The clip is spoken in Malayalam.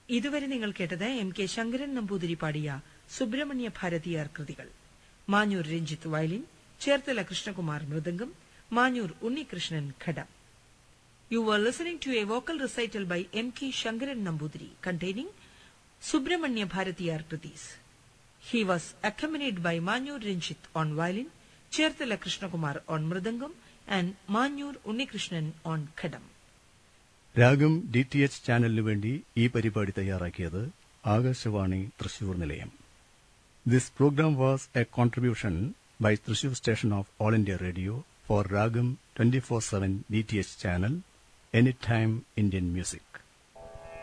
ഇതുവരെ നിങ്ങൾ കേട്ടത് എം കെ ശങ്കരൻ നമ്പൂതിരി പാടിയ സുബ്രഹ്മണ്യ ഭാരതിയാർ കൃതികൾ Manjoor Ranjith violin Cherthala Krishnakumar mridangam Manjoor Unnikrishnan ghatam You were listening to a vocal recital by M. K. Shankaran Nambudiri containing Subramanya Bharatiyar Kritis. He was accompanied by Manyur Rinchit on violin, Cherthala Krishnakumar on mridangam, and Manyur Unnikrishnan on khadam. Raagam D T H ചാനലിനു വേണ്ടി ഈ പരിപാടി തയ്യാറാക്കിയത് ആകാശവാണി തൃശൂർ നിലയം this programme was a contribution by Thrissur station of All India Radio for Raagam twenty four seven D T H channel any time Indian music